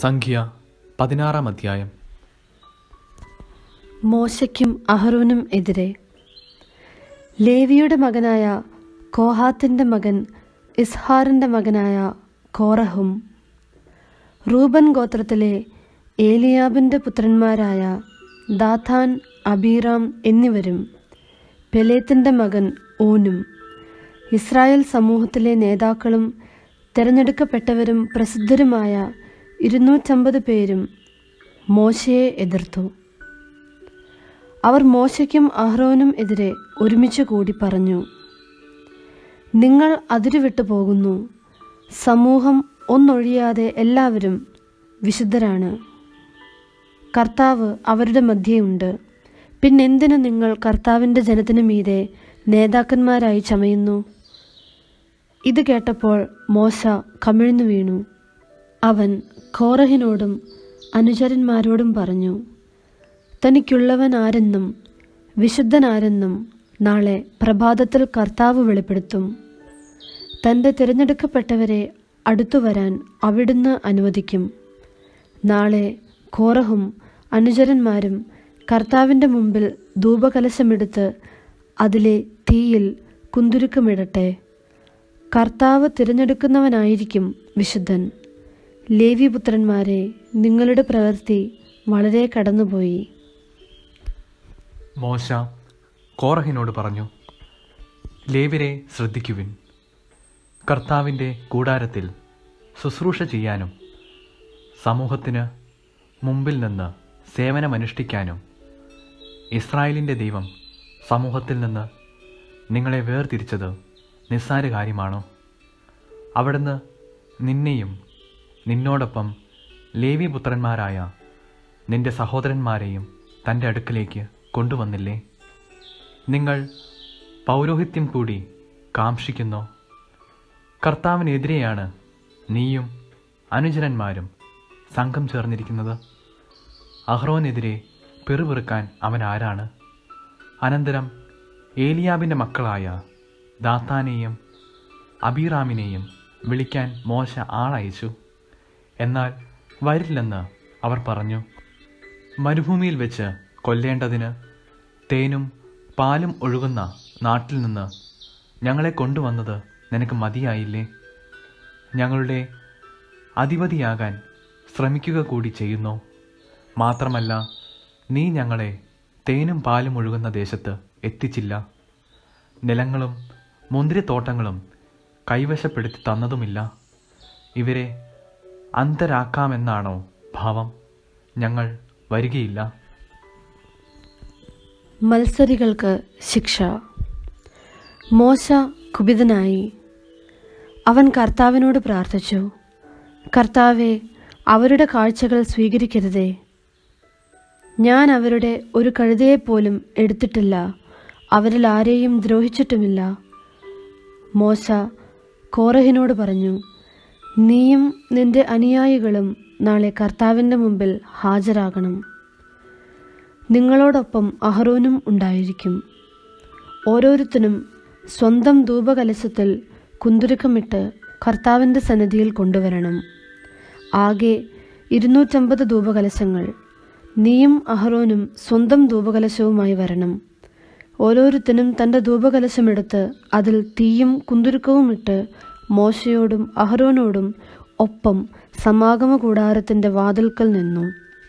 സംഖ്യ പതിനാറാം അധ്യായം മോശയ്ക്കും അഹറോനും എതിരെ ലേവിയുടെ മകനായ കോഹാത്തിന്റെ മകൻ ഇസ്ഹാറിന്റെ മകനായ കോറഹും റൂബൻ ഗോത്രത്തിലെ ഏലിയാബിന്റെ പുത്രന്മാരായ ദാഥാൻ അബീറാം എന്നിവരും പെലേത്തിന്റെ മകൻ ഓനും ഇസ്രായേൽ സമൂഹത്തിലെ നേതാക്കളും തിരഞ്ഞെടുക്കപ്പെട്ടവരും പ്രസിദ്ധരുമായ ഇരുന്നൂറ്റമ്പത് പേരും മോശയെ എതിർത്തു അവർ മോശയ്ക്കും അഹ്റോനും എതിരെ ഒരുമിച്ച് കൂടി പറഞ്ഞു നിങ്ങൾ അതിരുവിട്ടു പോകുന്നു സമൂഹം ഒന്നൊഴിയാതെ എല്ലാവരും വിശുദ്ധരാണ് കർത്താവ് അവരുടെ മധ്യയുണ്ട് പിന്നെന്തിനു നിങ്ങൾ കർത്താവിൻ്റെ ജനത്തിനു മീതെ നേതാക്കന്മാരായി ചമയുന്നു ഇത് കേട്ടപ്പോൾ മോശ കമിഴ്ന്നു വീണു അവൻ കോറഹിനോടും അനുചരന്മാരോടും പറഞ്ഞു തനിക്കുള്ളവൻ ആരെന്നും വിശുദ്ധനാരെന്നും നാളെ പ്രഭാതത്തിൽ കർത്താവ് വെളിപ്പെടുത്തും തൻ്റെ തിരഞ്ഞെടുക്കപ്പെട്ടവരെ അടുത്തു വരാൻ അവിടുന്ന് അനുവദിക്കും നാളെ കോറഹും അനുചരന്മാരും കർത്താവിൻ്റെ മുമ്പിൽ ധൂപകലശമെടുത്ത് അതിലെ തീയിൽ കുന്തുരുക്കമിടട്ടെ കർത്താവ് തിരഞ്ഞെടുക്കുന്നവനായിരിക്കും വിശുദ്ധൻ ലേവിപുത്രന്മാരെ നിങ്ങളുടെ പ്രവൃത്തി വളരെ കടന്നുപോയി മോശ കോറഹിനോട് പറഞ്ഞു ലേവിരെ ശ്രദ്ധിക്കുവിൻ കർത്താവിൻ്റെ കൂടാരത്തിൽ ശുശ്രൂഷ ചെയ്യാനും സമൂഹത്തിന് മുമ്പിൽ നിന്ന് സേവനമനുഷ്ഠിക്കാനും ഇസ്രായേലിൻ്റെ ദൈവം സമൂഹത്തിൽ നിന്ന് നിങ്ങളെ വേർതിരിച്ചത് നിസ്സാര കാര്യമാണോ അവിടുന്ന് നിന്നെയും നിന്നോടൊപ്പം ലേവി പുത്രന്മാരായ നിന്റെ സഹോദരന്മാരെയും തൻ്റെ അടുക്കലേക്ക് കൊണ്ടുവന്നില്ലേ നിങ്ങൾ പൗരോഹിത്യം കൂടി കാംക്ഷിക്കുന്നോ കർത്താവിനെതിരെയാണ് നീയും അനുചരന്മാരും സംഘം ചേർന്നിരിക്കുന്നത് അഹ്റോനെതിരെ പെറുപെറുക്കാൻ അവൻ ആരാണ് അനന്തരം ഏലിയാബിൻ്റെ മക്കളായ ദാത്താനെയും അബീറാമിനെയും വിളിക്കാൻ മോശ ആളയച്ചു എന്നാൽ വരില്ലെന്ന് അവർ പറഞ്ഞു മരുഭൂമിയിൽ വെച്ച് കൊല്ലേണ്ടതിന് തേനും പാലും ഒഴുകുന്ന നാട്ടിൽ നിന്ന് ഞങ്ങളെ കൊണ്ടുവന്നത് നിനക്ക് മതിയായില്ലേ ഞങ്ങളുടെ അധിപതിയാകാൻ ശ്രമിക്കുക കൂടി ചെയ്യുന്നു മാത്രമല്ല നീ ഞങ്ങളെ തേനും പാലും ഒഴുകുന്ന ദേശത്ത് എത്തിച്ചില്ല നിലങ്ങളും മുന്തിരിത്തോട്ടങ്ങളും കൈവശപ്പെടുത്തി തന്നതുമില്ല ഇവരെ അന്തരാക്കാമെന്നാണോ ഭാവം ഞങ്ങൾ വരികയില്ല മത്സരികൾക്ക് ശിക്ഷ മോശ കുപിതനായി അവൻ കർത്താവിനോട് പ്രാർത്ഥിച്ചു കർത്താവെ അവരുടെ കാഴ്ചകൾ സ്വീകരിക്കരുതേ ഞാൻ അവരുടെ ഒരു കഴുതയെപ്പോലും എടുത്തിട്ടില്ല അവരിൽ ആരെയും ദ്രോഹിച്ചിട്ടുമില്ല മോശ കോറഹിനോട് പറഞ്ഞു നീയും നിന്റെ അനുയായികളും നാളെ കർത്താവിൻ്റെ മുമ്പിൽ ഹാജരാകണം നിങ്ങളോടൊപ്പം അഹറോനും ഉണ്ടായിരിക്കും ഓരോരുത്തരും സ്വന്തം ധൂപകലശത്തിൽ കുന്തുരുക്കമിട്ട് കർത്താവിൻ്റെ സന്നിധിയിൽ കൊണ്ടുവരണം ആകെ ഇരുന്നൂറ്റമ്പത് ധൂപകലശങ്ങൾ നീയും അഹറോനും സ്വന്തം ധൂപകലശവുമായി വരണം ഓരോരുത്തനും തൻ്റെ ധൂപകലശമെടുത്ത് അതിൽ തീയും കുന്തുരുക്കവും ഇട്ട് മോശയോടും അഹറോനോടും ഒപ്പം സമാഗമ കൂടാരത്തിൻ്റെ വാതിൽക്കൽ നിന്നു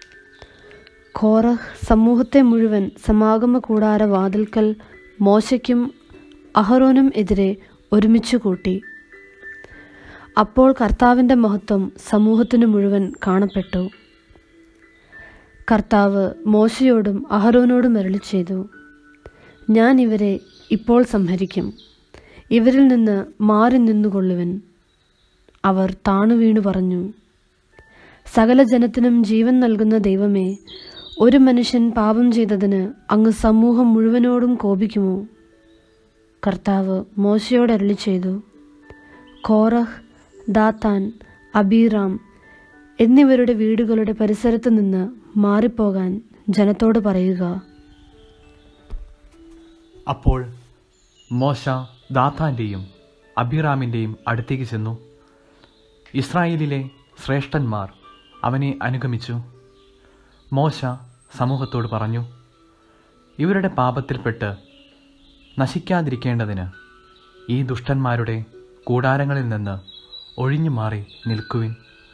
കോറഹ് സമൂഹത്തെ മുഴുവൻ സമാഗമ കൂടാര വാതിൽക്കൽ മോശയ്ക്കും അഹറോനും എതിരെ ഒരുമിച്ച് കൂട്ടി അപ്പോൾ കർത്താവിൻ്റെ മഹത്വം സമൂഹത്തിനു മുഴുവൻ കാണപ്പെട്ടു കർത്താവ് മോശയോടും അഹറോനോടും അരുളി ചെയ്തു ഞാൻ ഇവരെ ഇപ്പോൾ സംഹരിക്കും ഇവരിൽ നിന്ന് മാറി നിന്നുകൊള്ളുവൻ അവർ താണു വീണു പറഞ്ഞു സകല ജനത്തിനും ജീവൻ നൽകുന്ന ദൈവമേ ഒരു മനുഷ്യൻ പാപം ചെയ്തതിന് അങ്ങ് സമൂഹം മുഴുവനോടും കോപിക്കുമോ കർത്താവ് മോശയോട് അരുളി ചെയ്തു കോറഹ് ദാത്താൻ അബീറാം എന്നിവരുടെ വീടുകളുടെ പരിസരത്ത് നിന്ന് മാറിപ്പോകാൻ ജനത്തോട് പറയുക അപ്പോൾ മോശ ദാത്താൻ്റെയും അബിറാമിൻ്റെയും അടുത്തേക്ക് ചെന്നു ഇസ്രായേലിലെ ശ്രേഷ്ഠന്മാർ അവനെ അനുഗമിച്ചു മോശ സമൂഹത്തോട് പറഞ്ഞു ഇവരുടെ പാപത്തിൽപ്പെട്ട് നശിക്കാതിരിക്കേണ്ടതിന് ഈ ദുഷ്ടന്മാരുടെ കൂടാരങ്ങളിൽ നിന്ന് ഒഴിഞ്ഞു മാറി നിൽക്കുവിൻ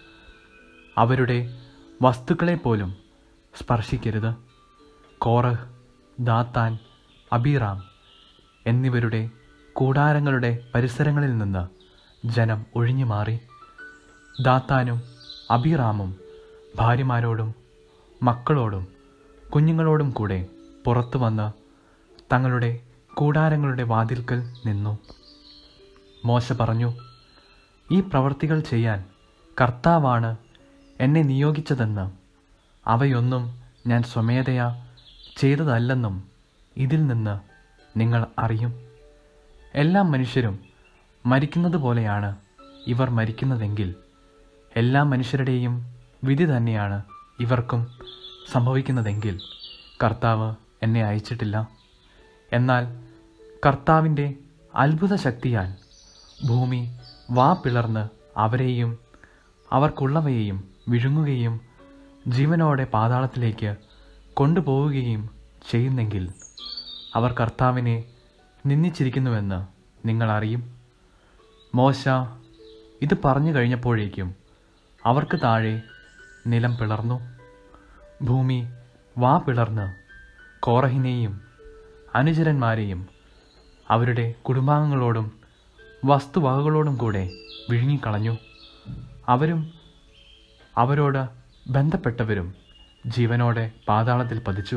അവരുടെ വസ്തുക്കളെ പോലും സ്പർശിക്കരുത് കോറഹ് ദാത്താൻ അബീറാം എന്നിവരുടെ കൂടാരങ്ങളുടെ പരിസരങ്ങളിൽ നിന്ന് ജനം ഒഴിഞ്ഞു മാറി ദാത്താനും അബീറാമും ഭാര്യമാരോടും മക്കളോടും കുഞ്ഞുങ്ങളോടും കൂടെ പുറത്തു വന്ന് തങ്ങളുടെ കൂടാരങ്ങളുടെ വാതിൽക്കൽ നിന്നു മോശ പറഞ്ഞു ഈ പ്രവർത്തികൾ ചെയ്യാൻ കർത്താവാണ് എന്നെ നിയോഗിച്ചതെന്ന് അവയൊന്നും ഞാൻ സ്വമേധയാ ചെയ്തതല്ലെന്നും ഇതിൽ നിന്ന് നിങ്ങൾ അറിയും എല്ലാ മനുഷ്യരും മരിക്കുന്നത് പോലെയാണ് ഇവർ മരിക്കുന്നതെങ്കിൽ എല്ലാ മനുഷ്യരുടെയും വിധി തന്നെയാണ് ഇവർക്കും സംഭവിക്കുന്നതെങ്കിൽ കർത്താവ് എന്നെ അയച്ചിട്ടില്ല എന്നാൽ കർത്താവിൻ്റെ അത്ഭുത ശക്തിയാൽ ഭൂമി വാ പിളർന്ന് അവരെയും അവർക്കുള്ളവയെയും വിഴുങ്ങുകയും ജീവനോടെ പാതാളത്തിലേക്ക് കൊണ്ടുപോവുകയും ചെയ്യുന്നെങ്കിൽ അവർ കർത്താവിനെ നിന്ദിച്ചിരിക്കുന്നുവെന്ന് നിങ്ങൾ അറിയും മോശ ഇത് പറഞ്ഞു കഴിഞ്ഞപ്പോഴേക്കും അവർക്ക് താഴെ നിലം പിളർന്നു ഭൂമി വാ പിളർന്ന് കോറഹിനെയും അനുചരന്മാരെയും അവരുടെ കുടുംബാംഗങ്ങളോടും വസ്തുവകകളോടും കൂടെ വിഴുങ്ങിക്കളഞ്ഞു അവരും അവരോട് ബന്ധപ്പെട്ടവരും ജീവനോടെ പാതാളത്തിൽ പതിച്ചു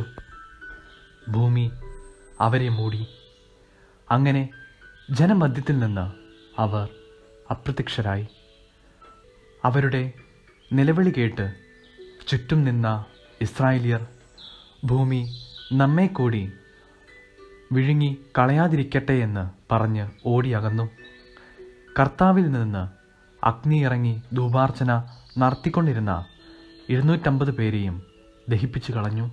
ഭൂമി അവരെ മൂടി അങ്ങനെ ജനമധ്യത്തിൽ നിന്ന് അവർ അപ്രത്യക്ഷരായി അവരുടെ നിലവിളി കേട്ട് ചുറ്റും നിന്ന ഇസ്രായേലിയർ ഭൂമി നമ്മെ കൂടി വിഴുങ്ങി കളയാതിരിക്കട്ടെ എന്ന് പറഞ്ഞ് ഓടിയകന്നു കർത്താവിൽ നിന്ന് അഗ്നി ഇറങ്ങി ധൂപാർച്ചന നടത്തിക്കൊണ്ടിരുന്ന ഇരുന്നൂറ്റമ്പത് പേരെയും ദഹിപ്പിച്ചു കളഞ്ഞു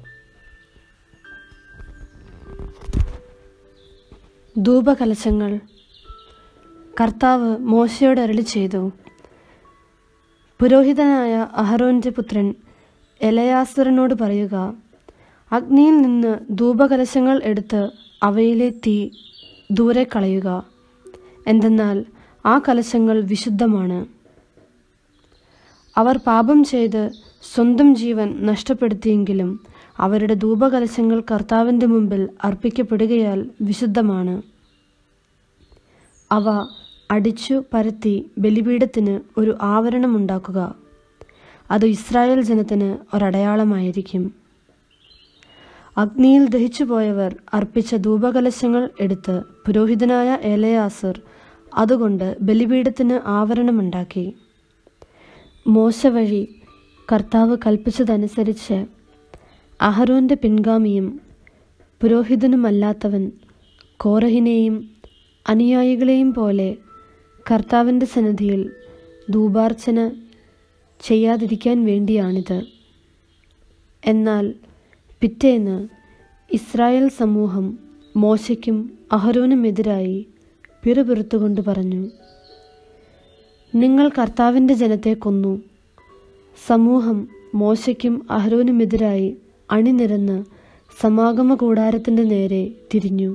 ധൂപകലശങ്ങൾ കർത്താവ് മോശയോട് അരളി ചെയ്തു പുരോഹിതനായ അഹറോന്റെ പുത്രൻ എലയാസറിനോട് പറയുക അഗ്നിയിൽ നിന്ന് ധൂപകലശങ്ങൾ എടുത്ത് അവയിലെ തീ ദൂരെ കളയുക എന്തെന്നാൽ ആ കലശങ്ങൾ വിശുദ്ധമാണ് അവർ പാപം ചെയ്ത് സ്വന്തം ജീവൻ നഷ്ടപ്പെടുത്തിയെങ്കിലും അവരുടെ ധൂപകലശങ്ങൾ കർത്താവിൻ്റെ മുമ്പിൽ അർപ്പിക്കപ്പെടുകയാൽ വിശുദ്ധമാണ് അവ അടിച്ചു പരത്തി ബലിപീഠത്തിന് ഒരു ആവരണമുണ്ടാക്കുക അത് ഇസ്രായേൽ ജനത്തിന് ഒരടയാളമായിരിക്കും അഗ്നിയിൽ ദഹിച്ചുപോയവർ അർപ്പിച്ച ധൂപകലശങ്ങൾ എടുത്ത് പുരോഹിതനായ ഏലയാസർ അതുകൊണ്ട് ബലിപീഠത്തിന് ആവരണമുണ്ടാക്കി മോശ വഴി കർത്താവ് കൽപ്പിച്ചതനുസരിച്ച് അഹരോന്റെ പിൻഗാമിയും പുരോഹിതനുമല്ലാത്തവൻ കോറഹിനെയും അനുയായികളെയും പോലെ കർത്താവിൻ്റെ സന്നിധിയിൽ ധൂപാർച്ചന ചെയ്യാതിരിക്കാൻ വേണ്ടിയാണിത് എന്നാൽ പിറ്റേന്ന് ഇസ്രായേൽ സമൂഹം മോശയ്ക്കും അഹരോനുമെതിരായി പിറുപിറുത്തുകൊണ്ട് പറഞ്ഞു നിങ്ങൾ കർത്താവിൻ്റെ ജനത്തെ കൊന്നു സമൂഹം മോശയ്ക്കും അഹരോനുമെതിരായി അണിനിരന്ന് സമാഗമ കൂടാരത്തിൻ്റെ നേരെ തിരിഞ്ഞു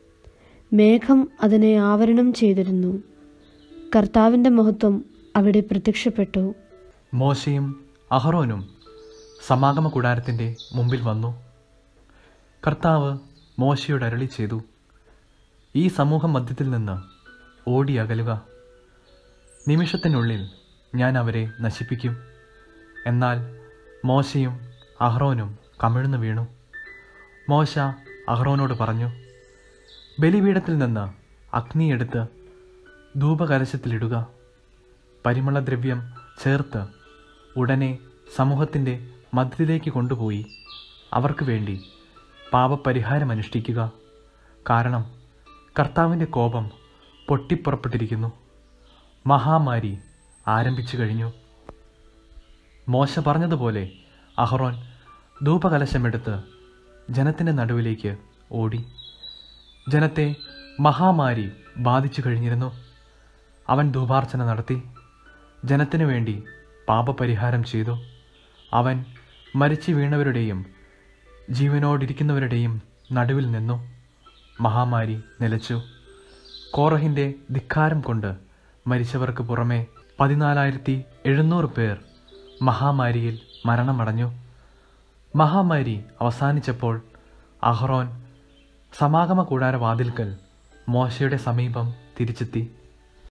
മേഘം അതിനെ ആവരണം ചെയ്തിരുന്നു കർത്താവിൻ്റെ മഹത്വം അവിടെ പ്രത്യക്ഷപ്പെട്ടു മോശയും അഹറോനും സമാഗമ കൂടാരത്തിൻ്റെ മുമ്പിൽ വന്നു കർത്താവ് മോശയോട് അരളി ചെയ്തു ഈ സമൂഹ മധ്യത്തിൽ നിന്ന് ഓടി അകലുക നിമിഷത്തിനുള്ളിൽ ഞാൻ അവരെ നശിപ്പിക്കും എന്നാൽ മോശയും അഹ്റോനും കമിഴ്ന്നു വീണു മോശ അഹ്റോനോട് പറഞ്ഞു ബലിപീഠത്തിൽ നിന്ന് അഗ്നിയെടുത്ത് ധൂപകലശത്തിലിടുക പരിമളദ്രവ്യം ചേർത്ത് ഉടനെ സമൂഹത്തിൻ്റെ മധ്യത്തിലേക്ക് കൊണ്ടുപോയി അവർക്ക് വേണ്ടി പാപപരിഹാരം അനുഷ്ഠിക്കുക കാരണം കർത്താവിൻ്റെ കോപം പൊട്ടിപ്പുറപ്പെട്ടിരിക്കുന്നു മഹാമാരി ആരംഭിച്ചു കഴിഞ്ഞു മോശ പറഞ്ഞതുപോലെ അഹ്റോൻ ധൂപകലശമെടുത്ത് ജനത്തിൻ്റെ നടുവിലേക്ക് ഓടി ജനത്തെ മഹാമാരി ബാധിച്ചു കഴിഞ്ഞിരുന്നു അവൻ ധൂപാർച്ചന നടത്തി ജനത്തിനു വേണ്ടി പാപപരിഹാരം ചെയ്തു അവൻ മരിച്ചു വീണവരുടെയും ജീവനോടിരിക്കുന്നവരുടെയും നടുവിൽ നിന്നു മഹാമാരി നിലച്ചു കോറഹിൻ്റെ ധിക്കാരം കൊണ്ട് മരിച്ചവർക്ക് പുറമെ പതിനാലായിരത്തി എഴുന്നൂറ് പേർ മഹാമാരിയിൽ മരണമടഞ്ഞു മഹാമാരി അവസാനിച്ചപ്പോൾ അഹ്റോൻ സമാഗമ കൂടാര വാതിൽക്കൽ മോശയുടെ സമീപം തിരിച്ചെത്തി